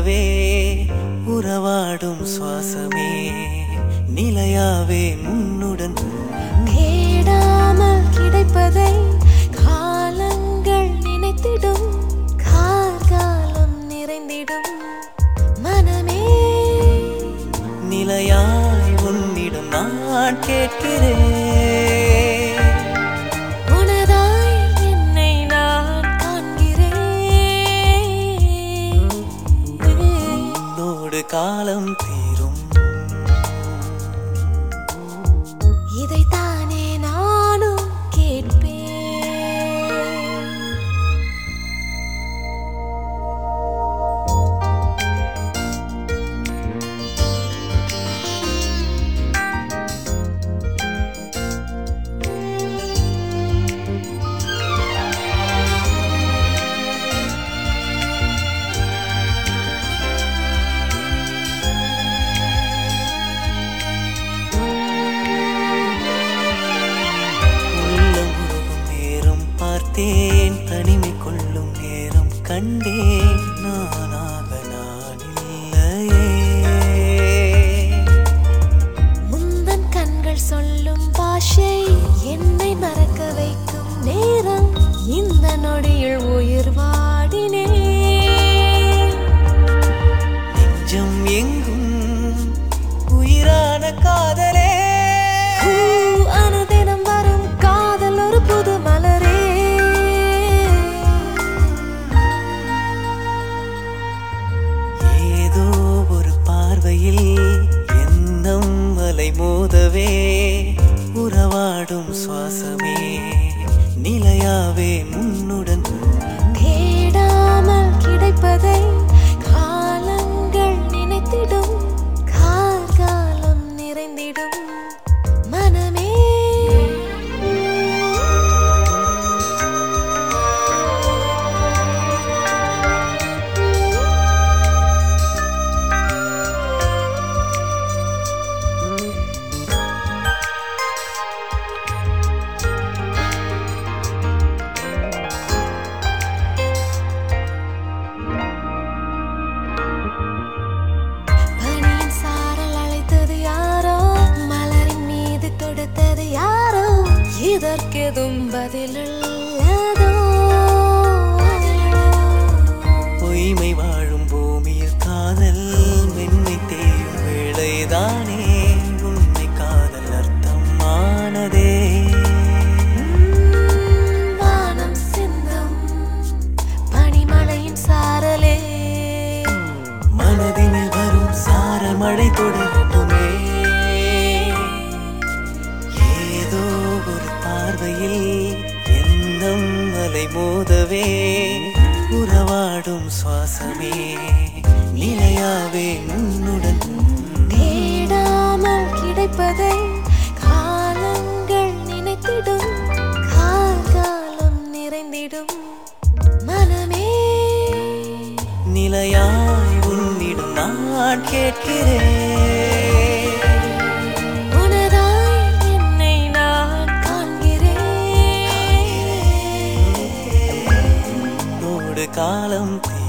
மோதவே உறவாடும் சுவாசமே நிலையாவே உன்னுடன் தேடாமல் கிடைப்பதை காலங்கள் நினைத்திடும் கார்காலம் நிறைந்திடும் மனமே நிலையாய் உன்னிடம் நான் கேட்கிறேன் உனதாய் என்னை நான் காண்கிறேன் உன்னோடு காலம் தீரும் இதைத்தானே நானும் கேட்பேன் உள்ளம் உருகும் நேரம் பார்த்தேன் தனிமை கொள்ளும் நேரம் கண்டேன் நானாக நான் இல்லையே முந்தன் கண்கள் சொல்லும் பாஷை என்னை மறக்க வைக்கும் நேரம் இந்த நொடியில் உயிர் வாடினே நெஞ்சம் எங்கும் உயிரான காதலே அனுதினம் வரும் காதல் ஒரு புது மலரே ஏதோ ஒரு பார்வையில் எண்ணம் மலை மோதவே உறவாடும் சுவாசமே நிலையாவே உன்னுடன் தேடாமல் கிடைப்பதை காலங்கள் நினைத்திடும் கார்காலம் நிறைந்திடும் மனமே பனியின் சாரல் அழைத்தது யாரோ மலரின் மீது தொடுத்தது யாரோ இதற்கெதும் பதிலுள்ளதோ பொய்மை வாழும் பூமியில் காதல் மென்மை தேயும் வேளைதானே உண்மை காதல் அர்த்தம் ஆனதே வானம் சிந்தும் பனிமழையின் சாரலே மனதினில் வரும் சாரல் மழை தொடரட்டுமே ஏதோ ஒரு பார்வையில் எண்ணம் அலை மோதவே உறவாடும் சுவாசமே நிலையாவே உன்னுடன் தேடாமல் கிடைப்பதை காலங்கள் நினைத்திடும் கார்காலம் நிறைந்திடும் மனமே நிலையாய் உன்னிடம் நான் கேட்கிறேன் உனதாய் என்னை நான் காண்கிறேன் உன்னோடு காலம் தீரும்